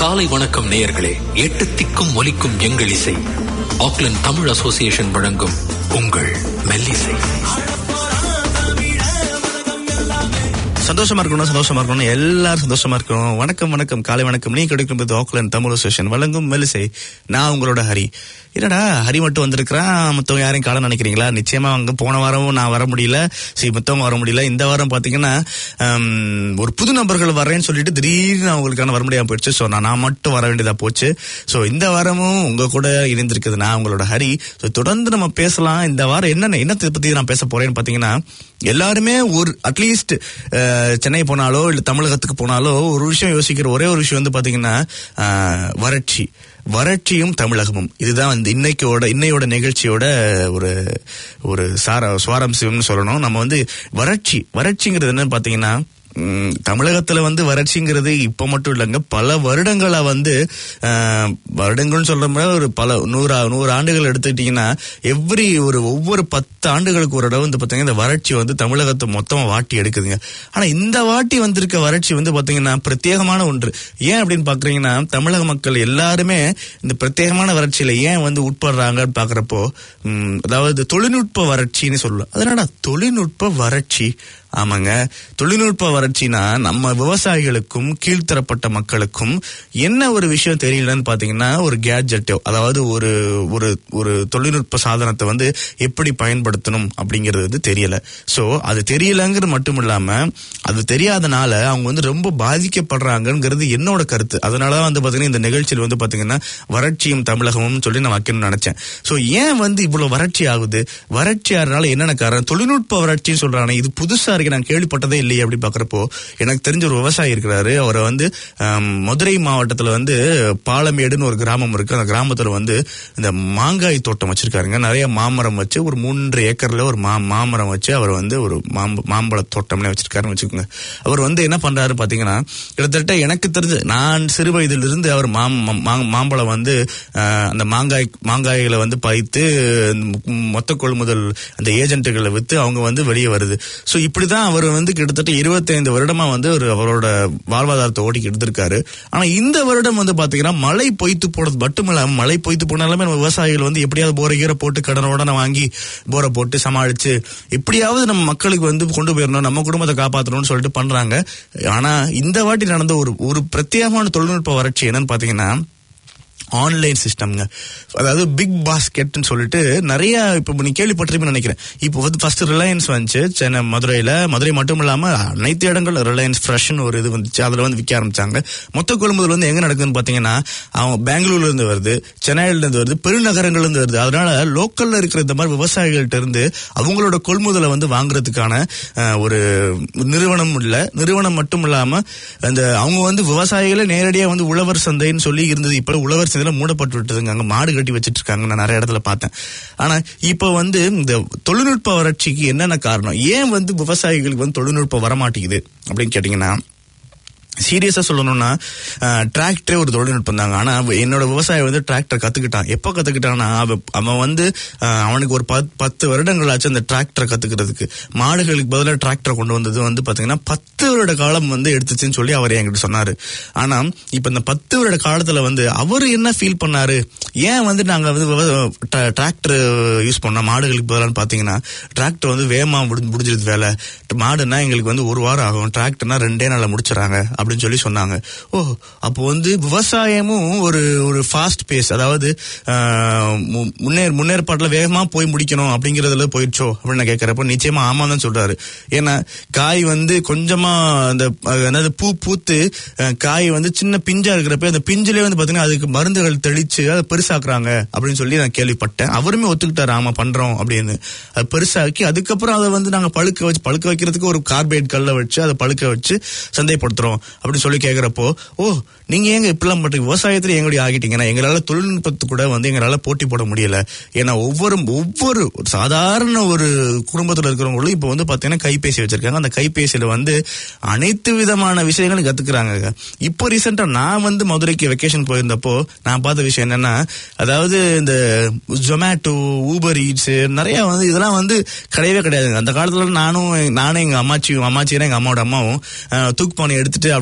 காலை வணக்கம் நேயர்களே எட்டு திக்கும் ஒலிக்கும் எங்கள் இசை ஆக்லாந்து தமிழ் அசோசியேஷன் வழங்கும் உங்கள் மெல்லிசை சந்தோஷமா இருக்கணும் சந்தோஷமா இருக்கணும் எல்லாரும் சந்தோஷமா இருக்கணும் வணக்கம் வணக்கம் காலை வணக்கம் நீ கிடைக்கும் ஆக்லாந்து தமிழ் அசோசியேஷன் வழங்கும் மெலிசை நான் உங்களோட ஹரி என்னடா ஹரி மட்டும் வந்திருக்கிறான் மத்தவங்க யாரையும் காலம் நினைக்கிறீங்களா நிச்சயமா அங்க போன வாரமும் நான் வர முடியல சரி மொத்தம் வர முடியல இந்த வாரம் பாத்தீங்கன்னா ஹம், ஒரு புது நபர்கள் வரேன்னு சொல்லிட்டு திடீர்னு அவங்களுக்கான வர முடியாம போயிடுச்சு ஸோ நான் நான் மட்டும் வர வேண்டியதா போச்சு ஸோ இந்த வாரமும் உங்க கூட இணைந்திருக்குது நான் உங்களோட ஹரி ஸோ தொடர்ந்து நம்ம பேசலாம் இந்த வாரம் என்னென்ன என்னத்தை பத்தி நான் பேச போறேன்னு பாத்தீங்கன்னா எல்லாருமே ஒரு அட்லீஸ்ட் சென்னை போனாலோ இல்ல தமிழகத்துக்கு போனாலோ ஒரு விஷயம் யோசிக்கிற ஒரே ஒரு விஷயம் வந்து பாத்தீங்கன்னா அஹ், வறட்சி வறட்சியும் தமிழகமும் இதுதான் வந்து இன்னைக்கோட இன்னையோட நிகழ்ச்சியோட ஒரு ஒரு சார சுவாரம்சம்னு சொல்லணும் நம்ம வந்து வறட்சி வறட்சிங்கிறது என்னன்னு பாத்தீங்கன்னா ம், தமிழகத்துல வந்து வறட்சிங்கிறது இப்ப மட்டும் இல்லைங்க பல வருடங்களா வந்து அஹ், வருடங்கள்னு சொல்ற மாதிரி ஒரு பல நூறு நூறு ஆண்டுகள் எடுத்துக்கிட்டீங்கன்னா எவ்ரி ஒரு ஒவ்வொரு பத்து ஆண்டுகளுக்கு ஒரு இடம் வந்து பாத்தீங்கன்னா இந்த வறட்சி வந்து தமிழகத்தை மொத்தமா வாட்டி எடுக்குதுங்க ஆனா இந்த வாட்டி வந்திருக்க வறட்சி வந்து பாத்தீங்கன்னா பிரத்யேகமான ஒன்று ஏன் அப்படின்னு பாக்குறீங்கன்னா தமிழக மக்கள் எல்லாருமே இந்த பிரத்யேகமான வறட்சியில ஏன் வந்து உட்படுறாங்கன்னு பாக்குறப்போ ம், அதாவது தொழில்நுட்ப வறட்சின்னு சொல்லலாம் அதனால தொழில்நுட்ப வறட்சி ஆமாங்க தொழில்நுட்ப வறட்சினா நம்ம விவசாயிகளுக்கும் கீழ்த்தரப்பட்ட மக்களுக்கும் என்ன ஒரு விஷயம் தெரியலன்னு பாத்தீங்கன்னா ஒரு கேட்ஜெட்டோ அதாவது ஒரு ஒரு ஒரு தொழில்நுட்ப சாதனத்தை வந்து எப்படி பயன்படுத்தணும் அப்படிங்கிறது வந்து தெரியல சோ அது தெரியலங்கிறது மட்டும் இல்லாம அது தெரியாதனால அவங்க வந்து ரொம்ப பாதிக்கப்படுறாங்கங்கிறது என்னோட கருத்து அதனாலதான் வந்து பாத்தீங்கன்னா இந்த நிகழ்ச்சியில் வந்து பாத்தீங்கன்னா வறட்சியும் தமிழகமும் சொல்லி நான் வைக்கணும்னு நினைச்சேன் சோ ஏன் வந்து இவ்வளவு வறட்சி ஆகுது வறட்சி ஆறனால என்னென்ன காரணம் தொழில்நுட்ப வறட்சின்னு சொல்றாங்க இது புதுசா இருக்கு நான் கேள்விப்பட்டதே இல்லையே அப்படி பாக்குறப்போ எனக்கு தெரிஞ்ச ஒரு விவசாயி இருக்கிறாரு அவரை வந்து ஆம், மதுரை மாவட்டத்துல வந்து பாலமேடுன்னு ஒரு கிராமம் இருக்கு அந்த கிராமத்துல வந்து இந்த மாங்காய் தோட்டம் வச்சிருக்காருங்க நிறைய மாமரம் வச்சு ஒரு மூன்று ஏக்கர்ல ஒரு மா மாமரம் வச்சு அவர் வந்து ஒரு மாம்ப மாம்பழ தோட்டம்னே வச்சிருக்காருன்னு வச்சுக்கோங்க அவர் வந்து என்ன பண்றாரு பாத்தீங்கன்னா கிட்டத்தட்ட எனக்கு தெரிஞ்சு நான் சிறு வயதிலிருந்து அவர் மாம் மா- மாம்பழம் வந்து ஆஹ், அந்த மாங்காய் மாங்காய்களை வந்து பறித்து மொ- மொத்த கொள்முதல் அந்த ஏஜென்ட்டுகளை வித்து அவங்க வந்து வெளியே வருது சோ இப்படிதான் அவர் வந்து கிட்டத்தட்ட 25 வருடமா வந்து ஒரு அவரோட வாழ்வாதாரத்தை ஓடி எடுத்திருக்காரு ஆனா இந்த வருடம் வந்து பாத்தீங்கன்னா மழை பொய்த்து போனது மட்டும் இல்லாம மழை பொய்த்து போனாலுமே நம்ம விவசாயிகள் வந்து எப்படியாவது போரை கீரை போட்டு கடனோட வாங்கி போரை போட்டு சமாளிச்சு எப்படியாவது நம்ம மக்களுக்கு வந்து கொண்டு போயிடணும் நம்ம குடும்பத்தை காப்பாற்றணும்னு சொல்லிட்டு பண்றாங்க ஆனா இந்த வாட்டி நடந்த ஒரு ஒரு பிரத்யேகமான தொழில்நுட்ப வறட்சி என்னன்னு பாத்தீங்கன்னா ஆன்லைன் சிஸ்டம்ங்க அதாவது பிக் பாஸ்கெட்னு சொல்லிட்டு நிறைய இப்போ நீ கேள்விப்பட்டிருப்பீங்கன்னு நினைக்கிறேன் இப்போ வந்து ஃபர்ஸ்ட் ரிலையன்ஸ் வந்துச்சு சென்னை மதுரையில மதுரை மட்டும் இல்லாம அனைத்து இடங்களும் ரிலையன்ஸ் ஃப்ரெஷ்னு ஒரு இது வந்துச்சு அதுல வந்து விற்க ஆரம்பிச்சாங்க மொத்த கொள்முதல் வந்து எங்க நடக்குதுன்னு பாத்தீங்கன்னா அவங்க பெங்களூர்ல இருந்து வருது சென்னையில இருந்து வருது பெருநகரங்கள்ல இருந்து வருது அதனால லோக்கல்ல இருக்கிற இந்த மாதிரி விவசாயிகள்ட்ட இருந்து அவங்களோட கொள்முதலை வந்து வாங்குறதுக்கான அஹ், ஒரு நிறுவனம் இல்ல நிறுவனம் மட்டும் இல்லாம அந்த அவங்க வந்து விவசாயிகளை நேரடியா வந்து உழவர் சந்தைன்னு சொல்லி இருந்தது இப்ப உழவர் சந்தையில மூடப்பட்டு விட்டதுங்க அங்க மாடு கட்டி வச்சிட்டு இருக்காங்க நான் நிறைய இடத்துல பார்த்தேன் ஆனா இப்ப வந்து இந்த தொழில்நுட்ப வறட்சிக்கு என்னென்ன காரணம் ஏன் வந்து விவசாயிகளுக்கு வந்து தொழில்நுட்பம் வரமாட்டேங்குது அப்படின்னு கேட்டீங்கன்னா சீரியஸா சொல்லணும்னா டிராக்டரே ஒரு தொழில்நுட்பம் தாங்க ஆனா அவ- என்னோட விவசாயி வந்து டிராக்டர் கத்துக்கிட்டான் எப்ப கத்துக்கிட்டான்னா அவ- அவன் வந்து அஹ், அவனுக்கு ஒரு பத்- பத்து வருடங்கள் ஆச்சு அந்த டிராக்டர் கத்துக்கிறதுக்கு மாடுகளுக்கு பதிலாக டிராக்டர் கொண்டு வந்தது வந்து பாத்தீங்கன்னா பத்து வருட காலம் வந்து எடுத்துச்சுன்னு சொல்லி அவர் என்கிட்ட சொன்னாரு ஆனா இப்ப இந்த பத்து வருட காலத்துல வந்து அவர் என்ன ஃபீல் பண்ணாரு ஏன் வந்து நாங்க வந்து டிராக்டர் யூஸ் பண்ணோம் மாடுகளுக்கு பதிலான்னு பாத்தீங்கன்னா டிராக்டர் வந்து வேகமா முடி- முடிஞ்சிருது வேலை மாடுனா எங்களுக்கு வந்து ஒரு வாரம் ஆகும் டிராக்டர்னா ரெண்டே நாள்ல முடிச்சிடறாங்க அப்படின்னு சொல்லி சொன்னாங்க ஓ அப்போ வந்து விவசாயமும் ஒரு ஒரு ஃபாஸ்ட் பேஸ் அதாவது ஆஹ், மு- முன்னேற் முன்னேற்பாட்டுல வேகமா போய் முடிக்கணும் அப்படிங்கறதுல போயிடுச்சோ அப்படின்னு நான் கேட்கறப்போ நிச்சயமா ஆமா தான் சொல்றாரு ஏன்னா காய் வந்து கொஞ்சமா அந்த அஹ், என்னது பூ பூத்து அஹ், காய் வந்து சின்ன பிஞ்சா இருக்கிறப்ப அந்த பிஞ்சிலே வந்து பாத்தீங்கன்னா அதுக்கு மருந்துகள் தெளிச்சு அதை பெருசாக்குறாங்க அப்படின்னு சொல்லி நான் கேள்விப்பட்டேன் அவருமே ஒத்துக்கிட்டாரு ஆமா பண்றோம் அப்படின்னு அது பெருசாக்கி அதுக்கப்புறம் அதை வந்து நாங்க பழுக்க வச்சு பழுக்க வைக்கிறதுக்கு ஒரு கார்பைட் கல்ல வச்சு அதை பழுக்க வச்சு சந்தைப்படுத்துறோம் அப்படின்னு சொல்லி கேக்குறப்போ ஓ நீங்க ஏங்க இப்படிலாம் பண்றீங்க விவசாயத்துல எங்களுடைய ஆகிட்டீங்கன்னா எங்களால தொழில்நுட்பத்து கூட வந்து எங்களால போட்டி போட முடியல ஏன்னா ஒவ்வொரு ஒவ்வொரு ஒரு சாதாரண ஒரு குடும்பத்துல இருக்கிறவங்களும் இப்ப வந்து பாத்தீங்கன்னா கைபேசி வச்சிருக்காங்க அந்த கைபேசியில வந்து அனைத்து விதமான விஷயங்களும் கத்துக்கிறாங்க இப்போ ரீசெண்டா நான் வந்து மதுரைக்கு வெக்கேஷன் போயிருந்தப்போ நான் பார்த்த விஷயம் என்னன்னா அதாவது இந்த ஜொமேட்டோ ஊபர் ஈட்ஸ் நிறைய வந்து இதெல்லாம் வந்து கிடையவே கிடையாதுங்க அந்த காலத்துல நானும் நானும் எங்க அம்மாச்சியும் அம்மாச்சியும் எங்க அம்மாவோட அம்மாவும் அஹ், தூக்கு பானை எடுத்துட்டு அப்படியே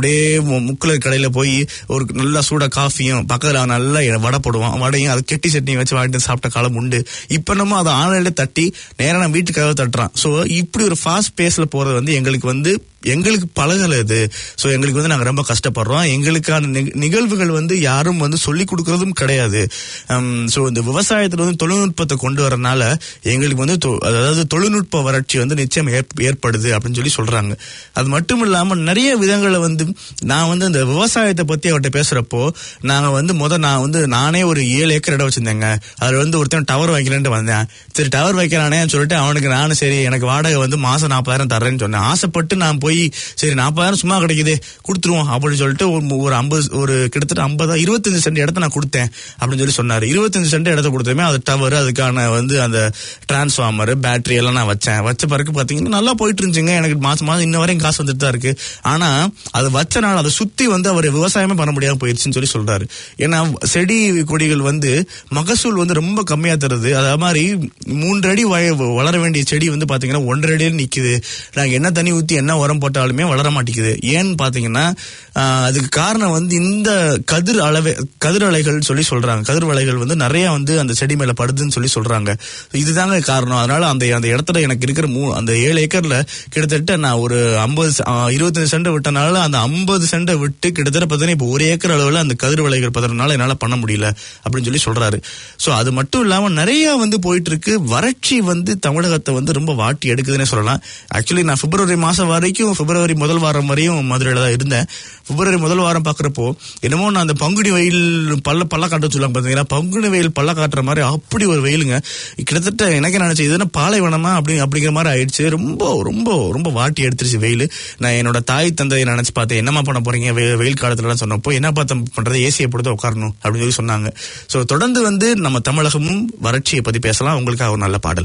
அப்படியே மு- முக்குல கடையில போய் ஒரு நல்லா சூடா காஃபியும் பக்கத்துல நல்லா வடை போடுவான் வடையும் அது கெட்டி சட்னி வச்சு வாங்கிட்டு சாப்பிட்ட காலம் உண்டு இப்ப நம்ம அதை ஆன்லைன்ல தட்டி நேரா நம்ம வீட்டுக்காக தட்டுறான் சோ இப்படி ஒரு ஃபாஸ்ட் பேஸ்ல போறது வந்து எங்களுக்கு வந்து எங்களுக்கு பழகல இது சோ எங்களுக்கு வந்து நாங்க ரொம்ப கஷ்டப்படுறோம் எங்களுக்கான நிக- நிகழ்வுகள் வந்து யாரும் வந்து சொல்லி கொடுக்கறதும் கிடையாது சோ இந்த விவசாயத்துல வந்து தொழில்நுட்பத்தை கொண்டு வரனால எங்களுக்கு வந்து தொ- அதாவது தொழில்நுட்ப வறட்சி வந்து நிச்சயம் ஏற்ப- ஏற்படுது அப்படின்னு சொல்லி சொல்றாங்க அது மட்டும் இல்லாம நிறைய விதங்களை வந்து நான் வந்து இந்த விவசாயத்தை பத்தி அவர்கிட்ட பேசுறப்போ நாங்க வந்து முத நான் வந்து நானே ஒரு ஏழு ஏக்கர் இடம் வச்சிருந்தேங்க அதுல வந்து ஒருத்தன் டவர் வைக்கிறேன்ட்டு வந்தேன் சரி டவர் வைக்கிறானேன்னு சொல்லிட்டு அவனுக்கு நானும் சரி எனக்கு வாடகை வந்து மாசம் நாற்பதாயிரம் தர்றேன்னு சொன்னேன் ஆசைப்பட்டு நான் போய் சரி நாற்பதாயிரம் சும்மா கிடைக்குது கொடுத்துருவோம் அப்படின்னு சொல்லிட்டு ஒரு ஒரு ஐம்பது ஒரு கிட்டத்தட்ட ஐம்பதா இருபத்தஞ்சு சென்ட் இடத்த நான் கொடுத்தேன் அப்படின்னு சொல்லி சொன்னாரு இருபத்தஞ்சு சென்ட் இடத்த கொடுத்தமே அது டவர் அதுக்கான வந்து அந்த டிரான்ஸ்ஃபார்மர் பேட்டரி எல்லாம் நான் வச்சேன் வச்ச பிறகு பாத்தீங்கன்னா நல்லா போயிட்டு இருந்துச்சுங்க எனக்கு மாசம் மாசம் இன்ன வரையும் காசு வந்துட்டு தான் இருக்கு ஆனா அது வச்ச நாள் அதை சுத்தி வந்து அவர் விவசாயமே பண்ண முடியாம போயிருச்சுன்னு சொல்லி சொல்றாரு ஏன்னா செடி கொடிகள் வந்து மகசூல் வந்து ரொம்ப கம்மியா தருது அதே மாதிரி மூன்று அடி வய- வளர வேண்டிய செடி வந்து பாத்தீங்கன்னா ஒன்றரை அடியில் நிக்குது நாங்க என்ன தண்ணி ஊத்தி என்ன உரம் போட்டாலுமே வளர மாட்டேங்குது ஏன்னு பாத்தீங்கன்னா ஆஹ், அதுக்கு காரணம் வந்து இந்த கதிர் அளவை கதிர் அலைகள் சொல்லி சொல்றாங்க கதிர் அலைகள் வந்து நிறைய வந்து அந்த செடி மேல படுதுன்னு சொல்லி சொல்றாங்க இதுதாங்க காரணம் அதனால அந்த அந்த இடத்துல எனக்கு இருக்கிற மூ அந்த ஏழு ஏக்கர்ல கிட்டத்தட்ட நான் ஒரு ஐம்பது இருபத்தஞ்சு சென்ட் விட்டனால அந்த ஐம்பது சென்ட்டை விட்டு கிட்டத்தட்ட பார்த்தீங்கன்னா இப்போ ஒரு ஏக்கர் அளவில் அந்த கதிர் விளைகள் பதறனால என்னால பண்ண முடியல அப்படின்னு சொல்லி சொல்றாரு சோ அது மட்டும் இல்லாம நிறைய வந்து போயிட்டு இருக்கு வறட்சி வந்து தமிழகத்தை வந்து ரொம்ப வாட்டி எடுக்குதுன்னே சொல்லலாம் ஆக்சுவலி நான் பிப்ரவரி மாசம் வரைக்கும் பிப்ரவரி முதல் வாரம் வரையும் மதுரையில தான் இருந்தேன் பிப்ரவரி முதல் வாரம் பாக்குறப்போ என்னமோ நான் அந்த பங்குனி வெயில் பல்ல பல்ல காட்ட சொல்லுவாங்க பாத்தீங்கன்னா பங்குனி வெயில் பல்ல காட்டுற மாதிரி அப்படி ஒரு வெயிலுங்க கிட்டத்தட்ட எனக்கு நினைச்சு இது என்ன பாலைவனமா அப்படி அப்படிங்கிற மாதிரி ஆயிடுச்சு ரொம்ப ரொம்ப ரொம்ப வாட்டி எடுத்துருச்சு வெயில் நான் என்னோட தாய் தந்தையை நினைச்சு பார்த்தேன் என்னம்மா பண்ண போறீங்க வெ- வெயில் காலத்துலலாம் சொன்னப்போ என்ன பார்த்த பண்றது ஏசியை போட்டு உட்காரணும் அப்படின்னு சொல்லி சொன்னாங்க சோ தொடர்ந்து வந்து நம்ம தமிழகமும் வறட்சியை பத்தி பேசலாம் உங்களுக்காக ஒரு நல்ல பாடல்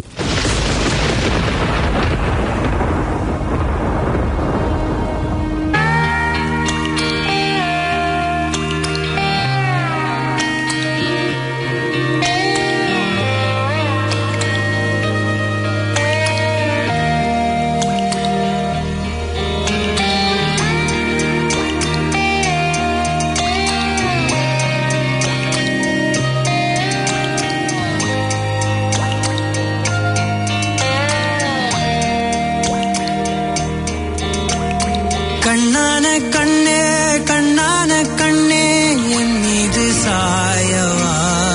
கண்ணான கண்ணே கண்ணான கண்ணே என் மீது சாயவா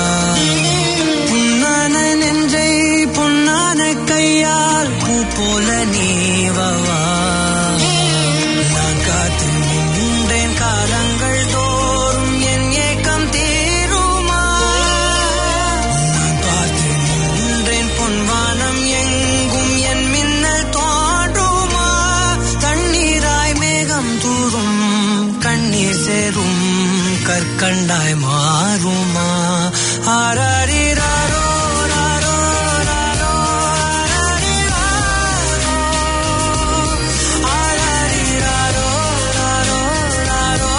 புண்ணான நெஞ்சை பொன்னான கையால் பூ போல நீவவா நான் காத்து நின்றேன் காலங்கள் தோறும் என் ஏக்கம் தீருமா நான் பார்த்து நின்றேன் பொன்வானம் எங்கும் என் மின்னல் தோன்றுமா தண்ணீராய் மேகம் தூரும் கண்ணீர் சேரும் கற்கண்டாய் மாறுமா ஆராரிராரோ ராரோ ராரோ ஆராரிராரோ ஆராரிராரோ ராரோ ராரோ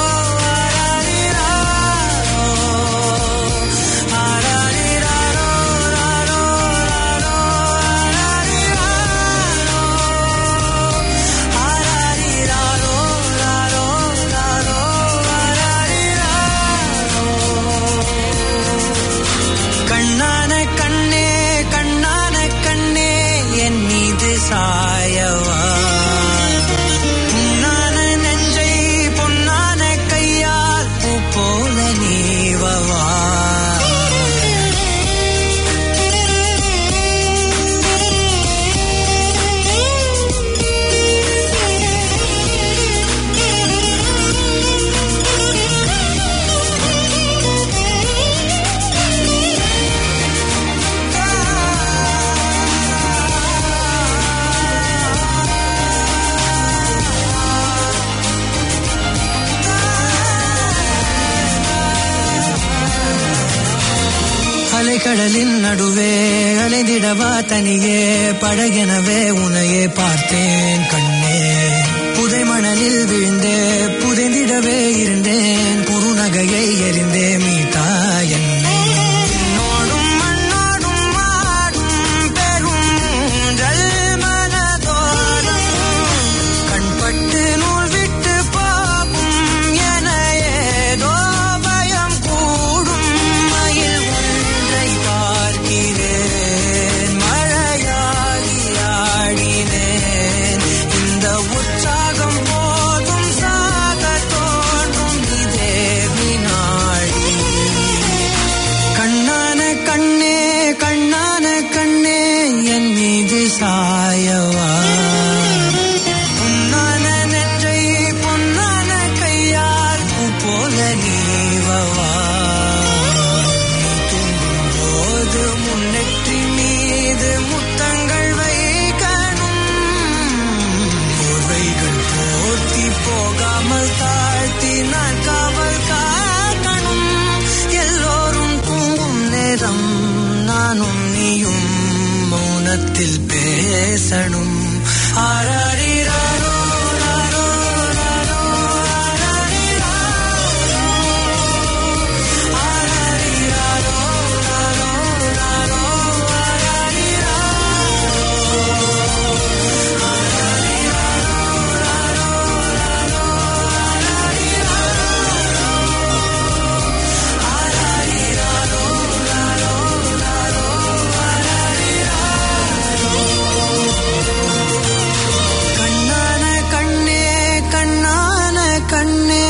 ஆராரிராரோ ஆராரிராரோ ராரோ ராரோ ஆராரிராரோ ராரோ ராரோ கண்ணான கண்ணே கண்ணான கண்ணே என் மீது சாயவா புண்ணான நெஞ்சை பொன்னான கையால் பூ போல நீவவா அலைக்கடலின் நடுவே அலைந்திடவா தனியே படகெனவே உனையே பார்த்தேன் கண்ணே புதை மணலில் விழுந்தே புதைந்திடவே இருந்தேன் குறுநகையை எறிந்தே மீட்டா என்னை என்னோடும் மண்ணோடும் மாடும் பெரும் ஊஞ்சல் மனதோரம் கண்பட்டு நூல் விட்டு பாப்பும் பேசாமல் தாழ்த்தி நான் காவல் காக்கணும் எல்லோரும் தூங்கும் நேரம் நானும் நீயும் மௌனத்தில் பேசணும் ஆராரிராரோ, ராரோ, ராரோ, ஆராரிராரோ. ஆராரிராரோ, ராரோ, ராரோ, கண்ணான கண்ணே கண்ணான கண்ணே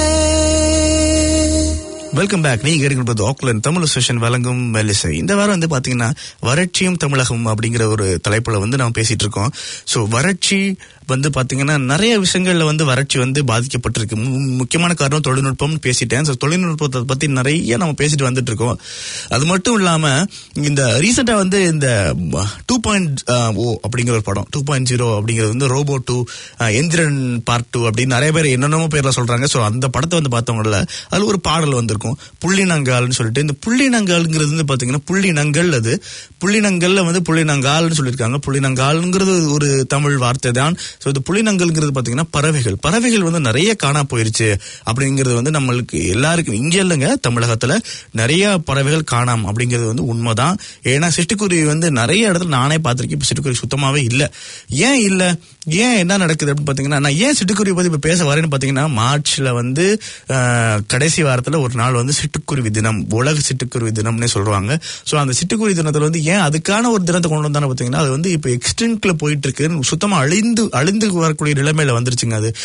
வெல்கம் பேக் நீங்க கேட்கிறது ஆக்லாந்து தமிழ் செஷன் வழங்கும் மெலிசை இந்த வாரம் வந்து பாத்தீங்கன்னா வறட்சியும் தமிழகம் அப்படிங்கிற ஒரு தலைப்புல வந்து நம்ம பேசிட்டு இருக்கோம் சோ வறட்சி வந்து பாத்தீங்கன்னா நிறைய விஷயங்கள்ல வந்து வறட்சி வந்து பாதிக்கப்பட்டிருக்கு மு- முக்கியமான காரணம் தொழில்நுட்பம்னு பேசிட்டேன் ஸோ தொழில்நுட்பத்தை பத்தி நிறைய நம்ம பேசிட்டு வந்துட்டு இருக்கோம் அது மட்டும் இல்லாம இந்த ரீசெண்டா வந்து இந்த டூ பாயிண்ட் ஓ அப்படிங்கிற ஒரு படம் டூ பாயிண்ட் ஜீரோ அப்படிங்கிறது வந்து robo two Enthiran part two அப்படின்னு நிறைய பேர் என்னென்னமோ பேர்ல சொல்றாங்க ஸோ அந்த படத்தை வந்து பார்த்தவங்கள அதுல ஒரு பாடல் வந்திருக்கும் புள்ளினங்கால்னு சொல்லிட்டு இந்த புள்ளினங்கால்ங்கிறது வந்து பாத்தீங்கன்னா புள்ளினங்கள் அது புள்ளினங்கள்ல வந்து புள்ளினங்கால்னு சொல்லியிருக்காங்க புள்ளினங்கால்ங்கிறது ஒரு தமிழ் வார்த்தை தான் ஸோ இந்த புள்ளினங்கள்ங்கிறது பாத்தீங்கன்னா பறவைகள் பறவைகள் வந்து நிறைய காணா போயிருச்சு அப்படிங்கிறது வந்து நம்மளுக்கு எல்லாருக்கும் இங்க இல்லைங்க தமிழகத்துல நிறைய பறவைகள் காணாம் அப்படிங்கிறது வந்து உண்மைதான் ஏன்னா சிட்டுக்குருவி வந்து நிறைய இடத்துல நானே பார்த்திருக்கேன் இப்போ சிட்டுக்குருவி சுத்தமாவே இல்லை ஏன் இல்லை ஏன் என்ன நடக்குது அப்படின்னு பாத்தீங்கன்னா நான் ஏன் சிட்டுக்குருவி பத்தி இப்ப பேச வரேன்னு பாத்தீங்கன்னா மார்ச்ல வந்து ஆஹ், கடைசி வாரத்துல ஒரு நாள் வந்து சிட்டுக்குருவி தினம் உலக சிட்டுக்குருவி தினம்னே சொல்றாங்க சோ அந்த சிட்டுக்குருவி தினத்துல வந்து ஏன் அதுக்கான ஒரு தினத்தை கொண்டு வந்தானு பாத்தீங்கன்னா அது வந்து இப்ப எக்ஸ்டென்ட்ல போயிட்டு இருக்கு சுத்தமா அழிந்து அழிந்து வரக்கூடிய நிலைமையில வந்துருச்சுங்க அது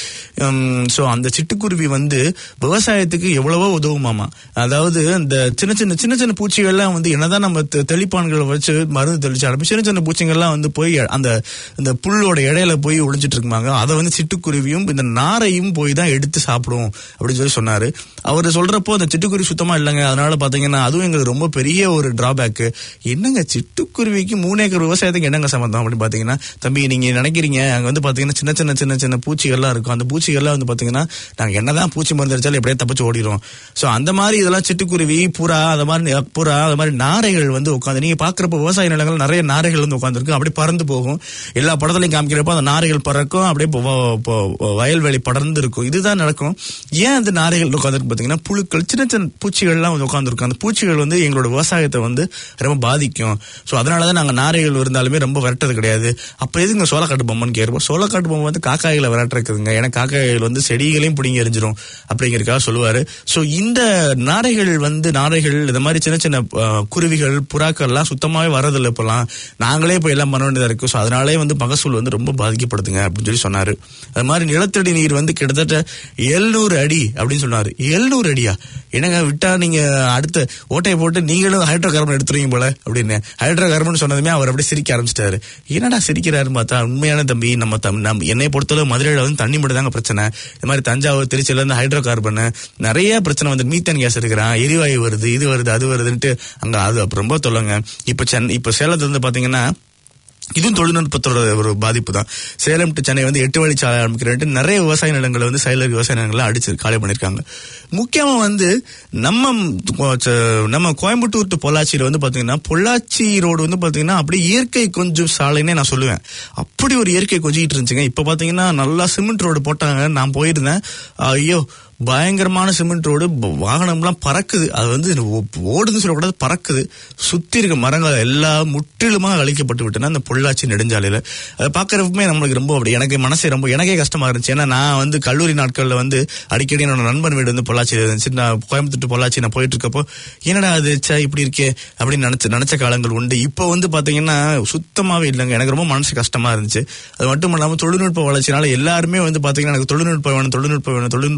சோ அந்த சிட்டுக்குருவி வந்து விவசாயத்துக்கு எவ்வளவோ உதவுமாமா அதாவது இந்த சின்ன சின்ன சின்ன சின்ன பூச்சிகள்லாம் வந்து என்னதான் நம்ம தெ- தெளிப்பான்களை வச்சு மருந்து தெளிச்சாலும் சின்ன சின்ன பூச்சிகள்லாம் வந்து போய் அந்த இந்த புல்லோட இடையில போய் ஒளிஞ்சிட்டு இருக்குமாங்க அதை வந்து சிட்டுக்குருவியும் இந்த நாரையும் போய் தான் எடுத்து சாப்பிடும் அப்படின்னு சொல்லி சொன்னாரு அவர் சொல்றப்போ அந்த சிட்டுக்குருவி சுத்தமா இல்லைங்க அதனால பாத்தீங்கன்னா அதுவும் எங்களுக்கு ரொம்ப பெரிய ஒரு டிராபேக் என்னங்க சிட்டுக்குருவிக்கு மூணு ஏக்கர் விவசாயத்துக்கு என்னங்க சம்பந்தம் அப்படின்னு பாத்தீங்கன்னா தம்பி நீங்க நினைக்கிறீங்க அங்க வந்து பாத்தீங்கன்னா சின்ன சின்ன சின்ன சின்ன பூச்சிகள்லாம் இருக்கும் அந்த பூச்சிகள்லாம் வந்து பாத்தீங்கன்னா நாங்க என்னதான் பூச்சி மருந்து அடிச்சாலும் எப்படியே தப்பிச்சு ஓடிடும் சோ அந்த மாதிரி இதெல்லாம் சிட்டுக்குருவி புறா அந்த மாதிரி புறா அந்த மாதிரி நாரைகள் வந்து உட்காந்து நீங்க பாக்குறப்ப விவசாய நிலங்கள் நிறைய நாரைகள் வந்து உட்காந்துருக்கு அப்படியே பறந்து போகும் எல்லா படத்துலையும் காமிக்கிறப்போ அந்த நாரைகள் பறக்கும் அப்படியே இப்போ வ- இப்போ வயல்வெளி படர்ந்து இருக்கும் இதுதான் நடக்கும் ஏன் அந்த நாரைகள் உட்காந்துருக்கு பாத்தீங்கன்னா புழுக்கள் சின்ன சின்ன பூச்சிகள்லாம் வந்து உட்காந்துருக்கும் அந்த பூச்சிகள் வந்து எங்களோட விவசாயத்தை வந்து ரொம்ப பாதிக்கும் ஸோ அதனாலதான் நாங்க நாரைகள் இருந்தாலுமே ரொம்ப விரட்டது கிடையாது அப்ப எதுங்க சோளக்காட்டு பொம்மைன்னு கேட்போம் சோளக்காட்டு பொம்மை வந்து காக்காய்களை விரட்டுறதுங்க ஏன்னா காக்காய்கள் வந்து செடிகளையும் பிடிங்கி எரிஞ்சிரும் அப்படிங்கிறதுக்காக சொல்லுவாரு ஸோ இந்த நாரைகள் வந்து நாரைகள் இந்த மாதிரி சின்ன சின்ன அஹ், குருவிகள் புறாக்கள்லாம் சுத்தமாவே வரதில்லை இப்பெல்லாம் நாங்களே இப்போ எல்லாம் பண்ண வேண்டியதா இருக்கு ஸோ அதனாலே வந்து மகசூல் வந்து ரொம்ப பாதிக்கப்படுதுங்க அப்படின்னு சொல்லி சொன்னாரு அது மாதிரி நிலத்தடி நீர் வந்து கிட்டத்தட்ட எழுநூறு அடி அப்படின்னு சொன்னாரு எழுநூறு அடியா என்னங்க விட்டா நீங்க அடுத்த ஓட்டையை போட்டு நீங்களும் ஹைட்ரோ கார்பன் எடுத்துருவீங்க போல அப்படின்னு ஹைட்ரோ கார்பன் சொன்னதுமே அவர் அப்படியே சிரிக்க ஆரம்பிச்சிட்டாரு என்னடா சிரிக்கிறாருன்னு பார்த்தா உண்மையான தம்பி நம்ம தம் நம் என்னை பொறுத்தளவு மதுரையில வந்து தண்ணி மட்டும் தாங்க பிரச்சனை இந்த மாதிரி தஞ்சாவூர் திருச்சியில இருந்து ஹைட்ரோ கார்பன் நிறைய பிரச்சனை வந்து மீத்தன் கேஸ் இருக்கிறான் எரிவாயு வருது இது வருது அது வருதுன்ட்டு அங்க அது அப்ப ரொம்ப தொல்லைங்க இப்ப சென்னை இப்ப சேலத்துல இருந்து பாத்தீங்கன்னா இதுவும் தொழில்நுட்பத்தோட ஒரு பாதிப்பு தான் சேலம் டு சென்னை வந்து எட்டு வழிச்சாலை ஆரம்பிக்கிறேன்ட்டு நிறைய விவசாய நிலங்களை வந்து சைலர் விவசாய நிலங்களை அடிச்சு காலி பண்ணிருக்காங்க முக்கியமா வந்து நம்ம ச- நம்ம கோயம்புத்தூர் டு பொள்ளாச்சியில வந்து பாத்தீங்கன்னா பொள்ளாச்சி ரோடு வந்து பாத்தீங்கன்னா அப்படியே இயற்கை கொஞ்சம் சாலைன்னே நான் சொல்லுவேன் அப்படி ஒரு இயற்கை கொஞ்சிட்டு இருந்துச்சுங்க இப்ப பாத்தீங்கன்னா நல்லா சிமெண்ட் ரோடு போட்டாங்க நான் போயிருந்தேன் ஐயோ பயங்கரமான சிமெண்ட் ரோடு ப- வாகனம்லாம் பறக்குது அது வந்து ஓ- ஓடுதுன்னு சொல்லக்கூடாது பறக்குது சுத்தி இருக்க மரங்கள் எல்லாம் முற்றிலுமாக அழிக்கப்பட்டு விட்டன அந்த பொள்ளாச்சி நெடுஞ்சாலையில அதை பாக்குறப்பமே நம்மளுக்கு ரொம்ப அப்படி எனக்கு மனசே ரொம்ப எனக்கே கஷ்டமா இருந்துச்சு ஏன்னா நான் வந்து கல்லூரி நாட்கள்ல வந்து அடிக்கடி என்னோட நண்பன் வீடு வந்து பொள்ளாச்சியில் இருந்துச்சு நான் கோயம்புத்தூர் to பொள்ளாச்சி நான் போயிட்டு இருக்கப்போ என்னடா அது ச்சே இப்படி இருக்கே அப்படின்னு நினைச்ச நினைச்ச காலங்கள் உண்டு இப்போ வந்து பாத்தீங்கன்னா சுத்தமாவே இல்லைங்க எனக்கு ரொம்ப மனசு கஷ்டமா இருந்துச்சு அது மட்டும் இல்லாம தொழில்நுட்ப வளர்ச்சினால எல்லாருமே வந்து பாத்தீங்கன்னா எனக்கு தொழில்நுட்பம் வேணும் தொழில்நுட்பம் வேணும் தொழில்நுட்பம் வேணும்ட்டு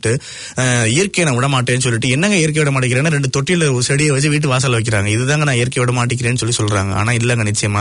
சொல்லிட்டு அஹ், இயற்கையை நான் விட மாட்டேன்னு சொல்லிட்டு என்னங்க இயற்கை விட மாட்டேங்கிறேன்னா ரெண்டு தொட்டியில ஒரு செடியை வச்சு வீட்டு வாசல்ல வைக்கிறாங்க இதுதாங்க நான் இயற்கை விட மாட்டேங்கிறேன்னு சொல்லி சொல்றாங்க ஆனா இல்லங்க நிச்சயமா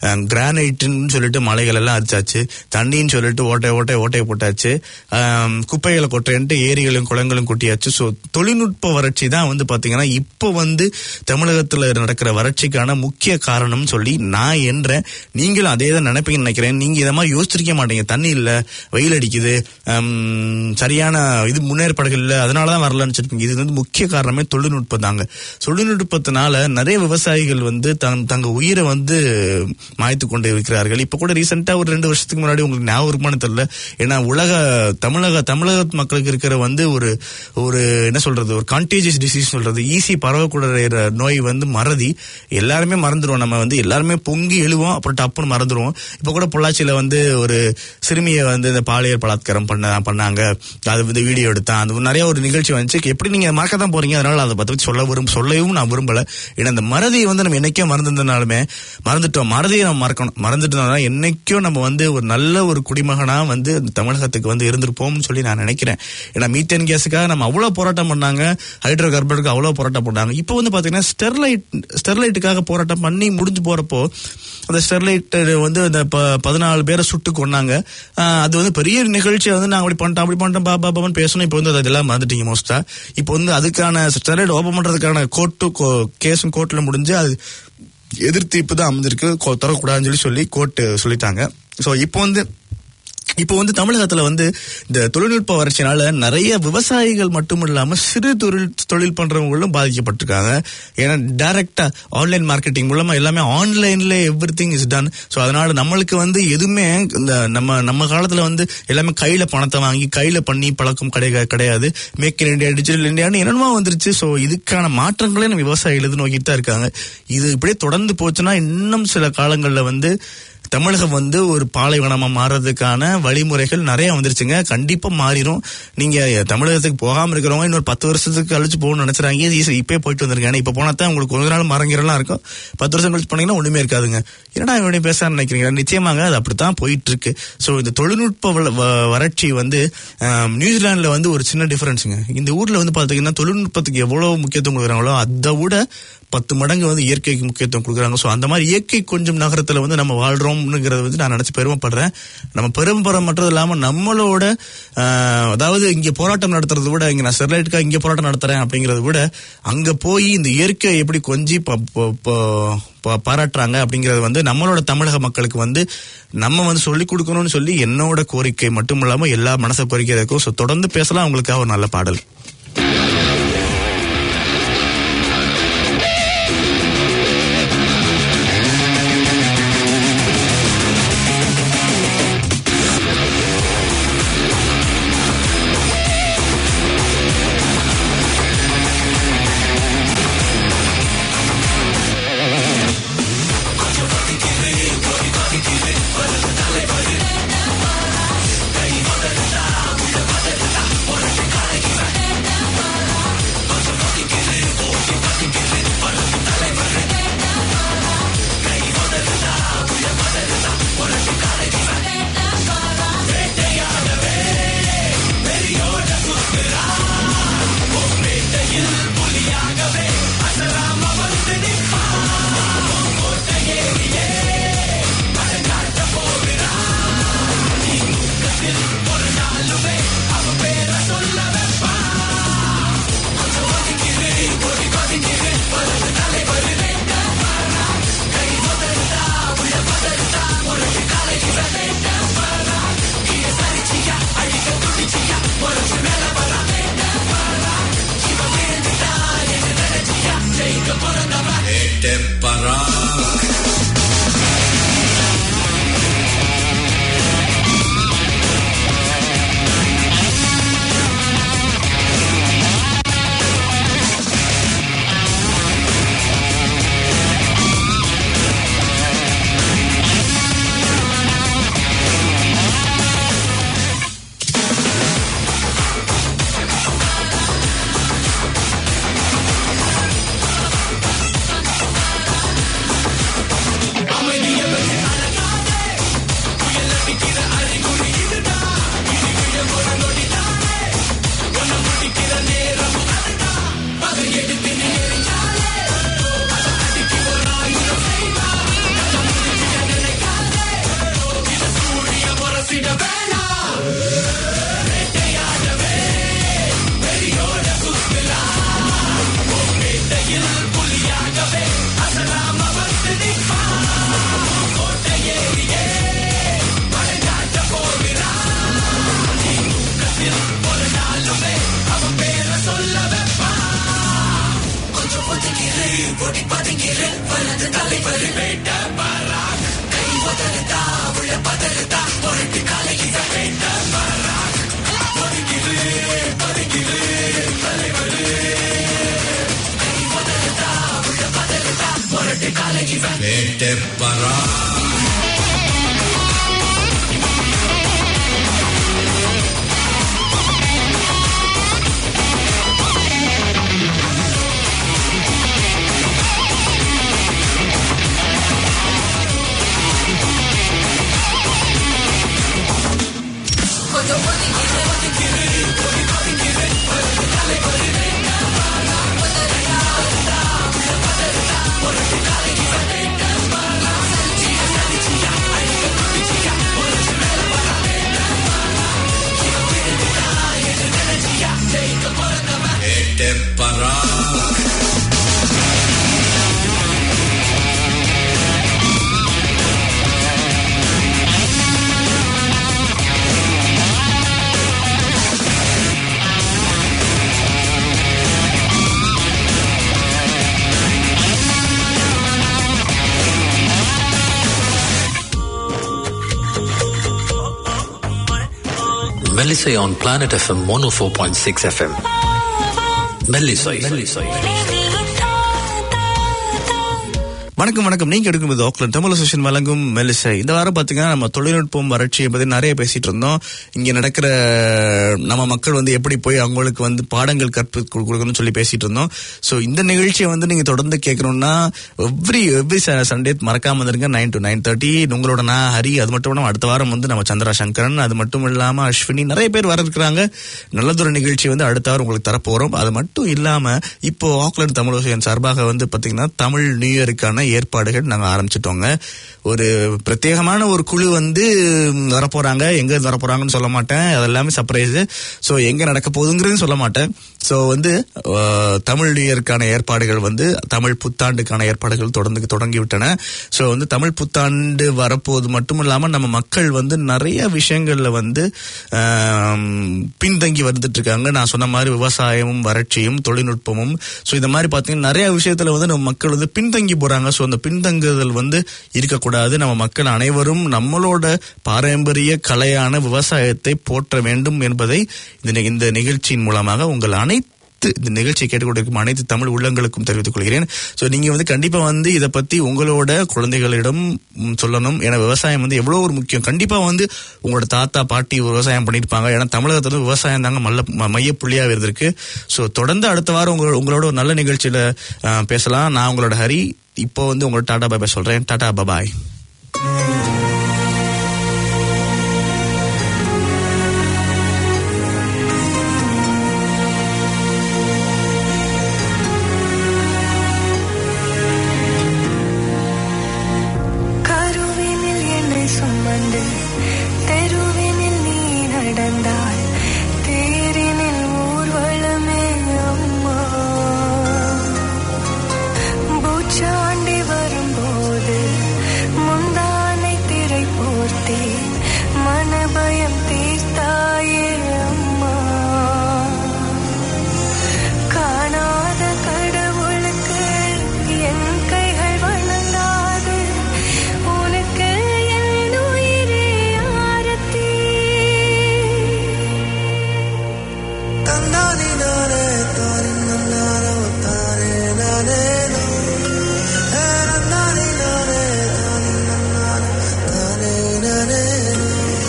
கிரானைட்னு சொல்லிட்டு மலைகள் எல்லாம் அரிச்சாச்சு தண்ணின்னு சொல்லிட்டு ஓட்டை ஓட்டை ஓட்டையை போட்டாச்சு ஆம், குப்பைகளை கொட்டுறேன்ட்டு ஏரிகளும் குளங்களும் கொட்டியாச்சு ஸோ தொழில்நுட்ப வறட்சி தான் வந்து பாத்தீங்கன்னா இப்போ வந்து தமிழகத்துல நடக்கிற வறட்சிக்கான முக்கிய காரணம்னு சொல்லி நான் என்றேன் நீங்களும் அதே தான் நினைப்பீங்கன்னு நினைக்கிறேன் நீங்க இதை மாதிரி யோசிச்சிருக்க மாட்டீங்க தண்ணி இல்ல வெயில் அடிக்குது ஆம், சரியான இது முன்னேற்பாடுகள் இல்ல அதனாலதான் வரலன்னு வச்சிருப்பீங்க இது வந்து முக்கிய காரணமே தொழில்நுட்பம் தாங்க தொழில்நுட்பத்தினால நிறைய விவசாயிகள் வந்து தங் தங்க உயிரை வந்து மாய்த்து கொண்டு இருக்கிறார்கள் இப்ப கூட ரீசெண்டா ஒரு ரெண்டு வருஷத்துக்கு முன்னாடி உங்களுக்கு ஞாபகம் இருக்குமான்னு தெரியல ஏன்னா உலக தமிழக தமிழக மக்களுக்கு இருக்கிற வந்து ஒரு ஒரு என்ன சொல்றது ஒரு கான்டேஜியஸ் டிசீஸ் சொல்றது ஈஸி பரவக்கூடிய நோய் வந்து மறதி எல்லாருமே மறந்துடுவோம் நம்ம வந்து எல்லாருமே பொங்கி எழுவோம் அப்புறம் டப்புன்னு மறந்துடுவோம் இப்ப கூட பொள்ளாச்சியில வந்து ஒரு சிறுமியை வந்து இந்த பாலியல் பலாத்காரம் பண்ண பண்ணாங்க அது வந்து வீடியோ எடுத்தான் அது மாதிரி நிறைய ஒரு நிகழ்ச்சி வந்துச்சு எப்படி நீங்க மறக்க தான் போறீங்க அதனால அதை பத்தி சொல்ல விரும்ப சொல்லவும் நான் விரும்பல ஏன்னா இந்த மறதியை வந்து நம்ம என்னைக்கோ மறந்துருந்தனாலுமே மறந்துட்டோம் மறதியை நம்ம மறக்கணும் மறந்துட்டோம்னா என்னைக்கோ நம்ம வந்து ஒரு நல்ல ஒரு குடிமகனா வந்து இந்த தமிழகத்துக்கு வந்து இருந்திருப்போம்னு சொல்லி நான் நினைக்கிறேன் ஏன்னா மீத்தேன் கேஸுக்காக நம்ம அவ்வளவு போராட்டம் பண்ணாங்க ஹைட்ரோ கார்பனுக்கு அவ்வளவு போராட்டம் பண்ணாங்க இப்போ வந்து பாத்தீங்கன்னா ஸ்டெர்லைட் ஸ்டெர்லைட்டுக்காக போராட்டம் பண்ணி முடிஞ்சு போறப்போ அந்த ஸ்டெர்லைட் வந்து அந்த ப- பதினாலு பேரை சுட்டு கொன்னாங்க ஆஹ் அது வந்து பெரிய நிகழ்ச்சியை வந்து நாங்க அப்படி பண்ணிட்டோம் அப்படி பண்ணிட்டோம் பா பாபான்னு பேசணும் இப்போ வந்து அதெல்லாம் மறந்துட்டீங்க மோஸ்டா இப்போ வந்து அதுக்கான ஸ்டெர்லைட் ஓபன் பண்றதுக்கான கோர்ட்டு கேஸும் கோர்ட்ல முடிஞ்சு அது எதிர்த்து இப்பதான் அமைஞ்சிருக்கு கொ- திறக்கக்கூடாதுன்னு சொல்லி சொல்லி கோர்ட்டு சொல்லிட்டாங்க ஸோ இப்போ வந்து இப்போ வந்து தமிழகத்துல வந்து இந்த தொழில்நுட்ப வறட்சினால நிறைய விவசாயிகள் மட்டும் இல்லாம சிறு தொழில் தொழில் பண்றவங்களும் பாதிக்கப்பட்டிருக்காங்க ஏன்னா டைரக்டா ஆன்லைன் மார்க்கெட்டிங் மூலமா எல்லாமே ஆன்லைன்ல everything is done so அதனால நம்மளுக்கு வந்து எதுவுமே இந்த நம்ம நம்ம காலத்துல வந்து எல்லாமே கையில பணத்தை வாங்கி கையில பண்ணி பழக்கம் கிடையாது கிடையாது மேக் இன் இந்தியா டிஜிட்டல் இந்தியான்னு என்னென்னமோ வந்துருச்சு ஸோ இதுக்கான மாற்றங்களே நம்ம விவசாயிகள் எது நோக்கிட்டு தான் இருக்காங்க இது இப்படியே தொடர்ந்து போச்சுன்னா இன்னும் சில காலங்களில் வந்து தமிழகம் வந்து ஒரு பாலைவனமா மாறதுக்கான வழிமுறைகள் நிறைய வந்துருச்சுங்க கண்டிப்பா மாறிடும் நீங்க தமிழகத்துக்கு போகாம இருக்கிறவங்க இன்னொரு பத்து வருஷத்துக்கு கழிச்சு போகணும்னு நினைச்சாங்க ஈஸி இப்பயே போயிட்டு வந்திருக்கேன் ஏன்னா இப்ப போனா தான் உங்களுக்கு ஒரு நாள் மரங்கிறலாம் இருக்கும் பத்து வருஷம் கழிச்சு போனீங்கன்னா ஒண்ணுமே இருக்காதுங்க என்னடா இப்படி பேச நினைக்கிறீங்க நிச்சயமாங்க அது அப்படித்தான் போயிட்டு இருக்கு ஸோ இந்த தொழில்நுட்ப வள- வ- வறட்சி வந்து ஆம், நியூசிலாந்துல வந்து ஒரு சின்ன டிஃபரன்ஸுங்க இந்த ஊர்ல வந்து பாத்தீங்கன்னா தொழில்நுட்பத்துக்கு எவ்வளவு முக்கியத்துவம் கொடுக்குறாங்களோ அதை விட பத்து மடங்கு வந்து இயற்கைக்கு முக்கியத்துவம் கொடுக்குறாங்க ஸோ அந்த மாதிரி இயற்கை கொஞ்சம் நகரத்துல வந்து நம்ம வாழ்றோம்னுங்கிறத வந்து நான் நினைச்சு பெருமைப்படுறேன் நம்ம பெருமைப்படுற மட்டும் இல்லாம நம்மளோட ஆஹ், அதாவது இங்க போராட்டம் நடத்துறதை விட இங்க நான் ஸ்டெர்லைட்டுக்காக இங்க போராட்டம் நடத்துறேன் அப்படிங்கறத விட அங்க போய் இந்த இயற்கை எப்படி கொஞ்சி ப- ப- ப- ப- பாராட்டுறாங்க அப்படிங்கறது வந்து நம்மளோட தமிழக மக்களுக்கு வந்து நம்ம வந்து சொல்லி கொடுக்கணும்னு சொல்லி என்னோட கோரிக்கை மட்டும் இல்லாம எல்லா மனச கோரிக்கை இருக்கும் ஸோ தொடர்ந்து பேசலாம் உங்களுக்காக ஒரு நல்ல பாடல் Thank Melisay on Planet FM 104.6 FM. Melisay. Melisay. வணக்கம் வணக்கம் நீங்க எடுக்கும்போது ஆக்லாந்து தமிழ் அசோசியேஷன் வழங்கும் மெலிசை இந்த வாரம் பாத்தீங்கன்னா நம்ம தொழில்நுட்பம் வறட்சி பத்தி நிறைய பேசிட்டு இருந்தோம் இங்க நடக்கிற நம்ம மக்கள் வந்து எப்படி போய் அவங்களுக்கு வந்து பாடங்கள் கற்பு கு- கொடுக்கணும்னு சொல்லி பேசிட்டு இருந்தோம் சோ இந்த நிகழ்ச்சியை வந்து நீங்க தொடர்ந்து கேட்கணும்னா எவ்ரி எவ்ரி சண்டே மறக்காம வந்துருங்க நைன் டு நைன் தேர்ட்டி உங்களோட நான் ஹரி அது மட்டும் இல்லாம அடுத்த வாரம் வந்து நம்ம சந்திரா சங்கரன் அது மட்டும் இல்லாம அஸ்வினி நிறைய பேர் வர இருக்கிறாங்க நல்லதொரு நிகழ்ச்சி வந்து அடுத்த வாரம் உங்களுக்கு தரப்போறோம் அது மட்டும் இல்லாம இப்போ ஆக்லாந்து தமிழ் அசோசியேஷன் சார்பாக வந்து பாத்தீங்கன்னா தமிழ் நியூ இயருக்கான ஏற்பாடுகள் நாங்க ஆரம்பிச்சிட்டோங்க ஒரு பிரத்யேகமான ஒரு குழு வந்து ம், வரப்போறாங்க எங்க இருந்து வரப்போறாங்கன்னு சொல்ல மாட்டேன் அது எல்லாமே சர்ப்ரைஸ் சோ எங்க நடக்க போகுதுங்கிறது சொல்ல மாட்டேன் சோ வந்து அஹ், தமிழ் நியூ இயருக்கான ஏற்பாடுகள் வந்து தமிழ் புத்தாண்டுக்கான ஏற்பாடுகள் தொடர்ந்து தொடங்கி விட்டன சோ வந்து தமிழ் புத்தாண்டு வரப்போது மட்டும் இல்லாம நம்ம மக்கள் வந்து நிறைய விஷயங்கள்ல வந்து ஆம், பின்தங்கி வந்துட்டு இருக்காங்க நான் சொன்ன மாதிரி விவசாயமும் வறட்சியும் தொழில்நுட்பமும் சோ இந்த மாதிரி பாத்தீங்கன்னா நிறைய விஷயத்துல வந்து நம்ம மக்கள் வந்து பின்தங்கி போறாங்க சோ அந்த பின்தங்குதல் வந்து இருக்கக்கூடாது நம்ம மக்கள் அனைவரும் நம்மளோட பாரம்பரிய கலையான விவசாயத்தை போற்ற வேண்டும் என்பதை இந்த நி- இந்த நிகழ்ச்சியின் மூலமாக உங்கள் அனைத்து இந்த நிகழ்ச்சியை கேட்டுக்கொண்டிருக்கும் அனைத்து தமிழ் உள்ளங்களுக்கும் தெரிவித்துக் கொள்கிறேன் சோ நீங்க வந்து கண்டிப்பா வந்து இதை பத்தி உங்களோட குழந்தைகளிடம் ம், சொல்லணும் ஏன்னா விவசாயம் வந்து எவ்வளவு ஒரு முக்கியம் கண்டிப்பா வந்து உங்களோட தாத்தா பாட்டி விவசாயம் பண்ணிருப்பாங்க ஏன்னா தமிழகத்துல வந்து விவசாயம் தாங்க மல்ல ம- மையப்புள்ளியா இருந்திருக்கு சோ தொடர்ந்து அடுத்த வாரம் உங்களோட உங்களோட ஒரு நல்ல நிகழ்ச்சியில ஆ, பேசலாம் நான் உங்களோட ஹரி இப்போ வந்து உங்களோட டாடா பாய் சொல்றேன் டாடா பபாய் கருவினில் என்னை சுமந்து தெருவினில் நீ நடந்தாய் தேரினில் ஊர்வலமே அம்மா பூச்சாண்டி வரும்போது முந்தானை திரை போர்த்தி மனபயம் தீர்த்தாயே அம்மா காணாத கடவுளுக்கு என் கைகள் வணங்காது உனக்கு என் உயிரே ஆரத்தி தந்தானி நானே தானி நன்னாரோ தானே நானே நோ. ஏ நன்னானி நானே தானி நன்னாரோ தானே நானே நோ.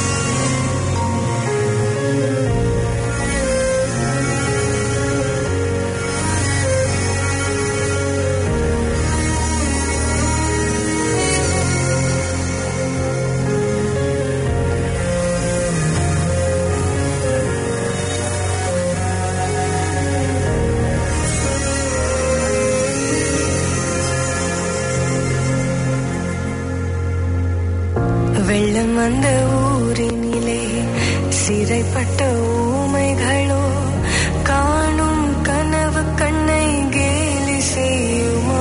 வெள்ளம் வந்த ஊரினிலே சிறைப்பட்ட ஊமைகளோ காணும் கனவு கண்ணை கேலி செய்யுமா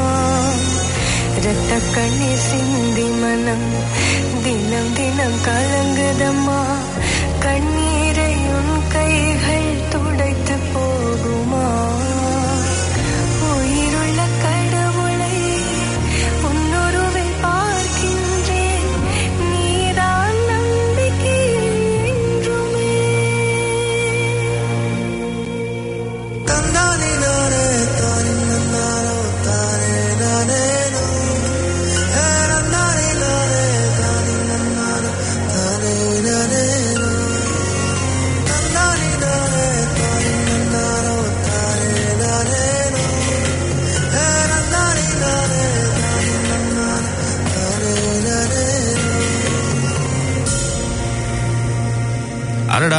இரத்த கண்ணீர் சிந்தி மனம் தினம் தினம் கலங்குதம்மா கண்ணீரை உன் கைகள் துடைத்து போகுமா உயிருள்ள கடவுள்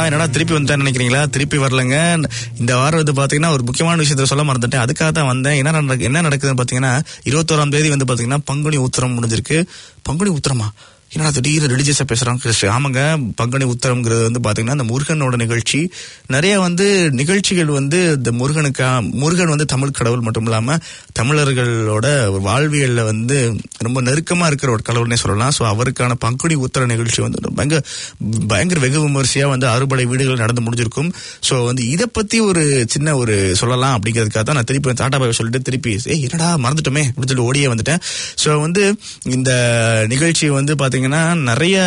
என்னடா திருப்பி வந்துட்டேன்னு நினைக்கிறீங்களா திருப்பி வரலங்க இந்த வாரம் வந்து பாத்தீங்கன்னா ஒரு முக்கியமான விஷயத்த சொல்ல மறந்துட்டேன் அதுக்காக தான் வந்தேன் என்ன நடக்கு- என்ன நடக்குதுன்னு பாத்தீங்கன்னா இருபத்தோராம் தேதி வந்து பாத்தீங்கன்னா பங்குனி உத்தரம் முடிஞ்சிருக்கு பங்குனி உத்தரமா என்னடா திடீர்னு ரிலிஜியஸா பேசுறாங்க கிறிஸ்து ஆமாங்க பங்குனி உத்தரம்ங்கிறது வந்து பாத்தீங்கன்னா இந்த முருகனோட நிகழ்ச்சி நிறைய வந்து நிகழ்ச்சிகள் வந்து இந்த முருகனுக்கா முருகன் வந்து தமிழ் கடவுள் மட்டும் இல்லாம தமிழர்களோட ஒரு வாழ்வியல்ல வந்து ரொம்ப நெருக்கமா இருக்கிற ஒரு கடவுள்னே சொல்லலாம் ஸோ அவருக்கான பங்குனி உத்தர நிகழ்ச்சி வந்து பயங்கர பயங்கர வெகு விமரிசையா வந்து அறுபடை வீடுகள் நடந்து முடிஞ்சிருக்கும் ஸோ வந்து இதை பத்தி ஒரு சின்ன ஒரு சொல்லலாம் அப்படிங்கிறதுக்காக தான் நான் திருப்பி டாடா பாய் சொல்லிட்டு திருப்பி ஏய் என்னடா மறந்துட்டோமே அப்படின்னு சொல்லி ஓடியே வந்துட்டேன் ஸோ வந்து இந்த நிகழ்ச்சி வந்து பாத்தீங்கன்னா நிறைய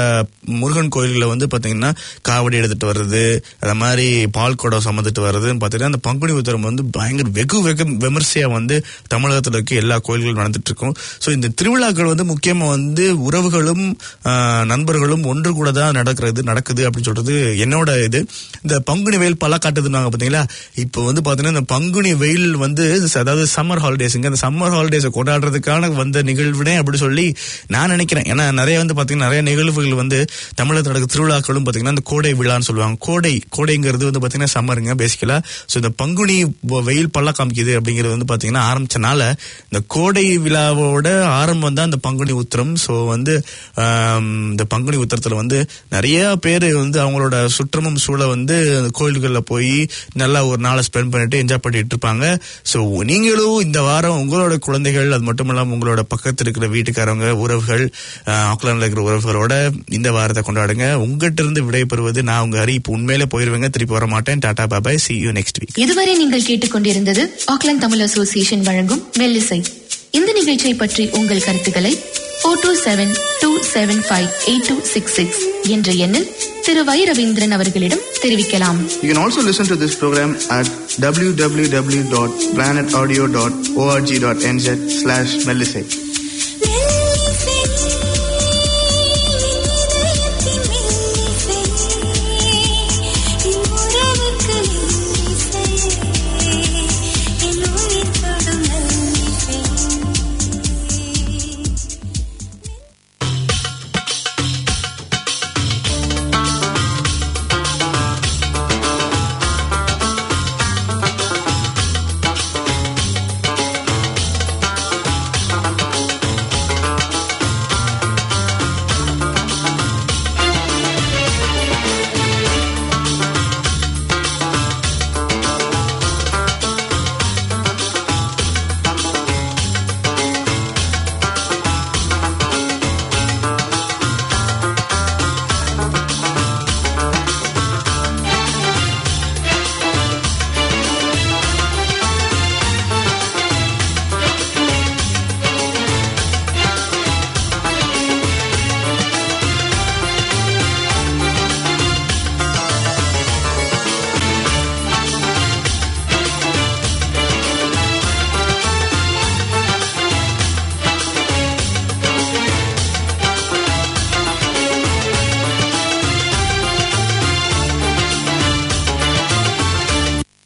முருகன் கோயில்களில் வந்து பாத்தீங்கன்னா காவடி எடுத்துட்டு வர்றது அந்த மாதிரி பால் குடம் சுமந்துட்டு வர்றதுன்னு பாத்தீங்கன்னா அந்த பங்குனி உத்தரம் வந்து பயங்கர வெகு வெகு விமர்சையா வந்து தமிழகத்தில் இருக்க எல்லா கோயில்களும் நடந்துட்டு இருக்கும் ஸோ இந்த திருவிழாக்கள் வந்து முக்கியமா வந்து உறவுகளும் ஆஹ், நண்பர்களும் ஒன்று கூட தான் நடக்கிறது நடக்குது அப்படின்னு சொல்றது என்னோட இது இந்த பங்குனி வெயில் பல காட்டுதுன்னாங்க பாத்தீங்களா இப்போ வந்து பாத்தீங்கன்னா இந்த பங்குனி வெயில் வந்து அதாவது சம்மர் ஹாலிடேஸுங்க அந்த சம்மர் ஹாலிடேஸை கொண்டாடுறதுக்கான வந்த நிகழ்வுனே அப்படி சொல்லி நான் நினைக்கிறேன் ஏன்னா நிறைய வந்து பாத்தீங்கன்னா நிறைய நிகழ்வுகள் வந்து தமிழகத்தில் நடக்க திருவிழாக்களும் பாத்தீங்கன்னா இந்த கோடை விழான்னு சொல்லுவாங்க கோடை கோடைங்கிறது வந்து பாத்தீங்கன்னா சம்மருங்க பேசிக்கலா ஸோ இந்த பங்குனி வ- வெயில் பல்ல காமிக்குது அப்படிங்கிறது வந்து பாத்தீங்கன்னா ஆரம்பிச்சனால இந்த கோடை விழாவோட ஆரம்பம் தான் இந்த பங்குனி உத்திரம் ஸோ வந்து ஆம், இந்த பங்குனி உத்திரத்துல வந்து நிறைய பேர் வந்து அவங்களோட சுற்றமும் சூழ வந்து கோயில்களில் போய் நல்லா ஒரு நாளை ஸ்பெண்ட் பண்ணிட்டு என்ஜாய் பண்ணிட்டு இருப்பாங்க ஸோ நீங்களும் இந்த வாரம் உங்களோட குழந்தைகள் அது மட்டும் இல்லாமல் உங்களோட பக்கத்தில் இருக்கிற வீட்டுக்காரவங்க உறவுகள் ஆக்லாண்டில் இருக்கிற உறவுகளோட இந்த வாரத்தை கொண்டாடுங்க உங்ககிட்ட இருந்து விடைபெறுவது நான் உங்க ஹரி இப்போ உண்மையிலே போயிருவேங்க திருப்பி வர மாட்டேன் tata bye bye see you next week இதுவரை நீங்கள் கேட்டுக்கொண்டிருந்தது ஆக்லாந்து தமிழ் அசோசியேஷன் வழங்கும் மெல்லிசை இந்த நிகழ்ச்சியை பற்றி உங்கள் கருத்துக்களை four two seven two seven five eight two six six என்ற எண்ணில் திரு வை ரவீந்திரன் அவர்களிடம் தெரிவிக்கலாம் You can also listen to this program at www.planetaudio.org.nz slash Melisate.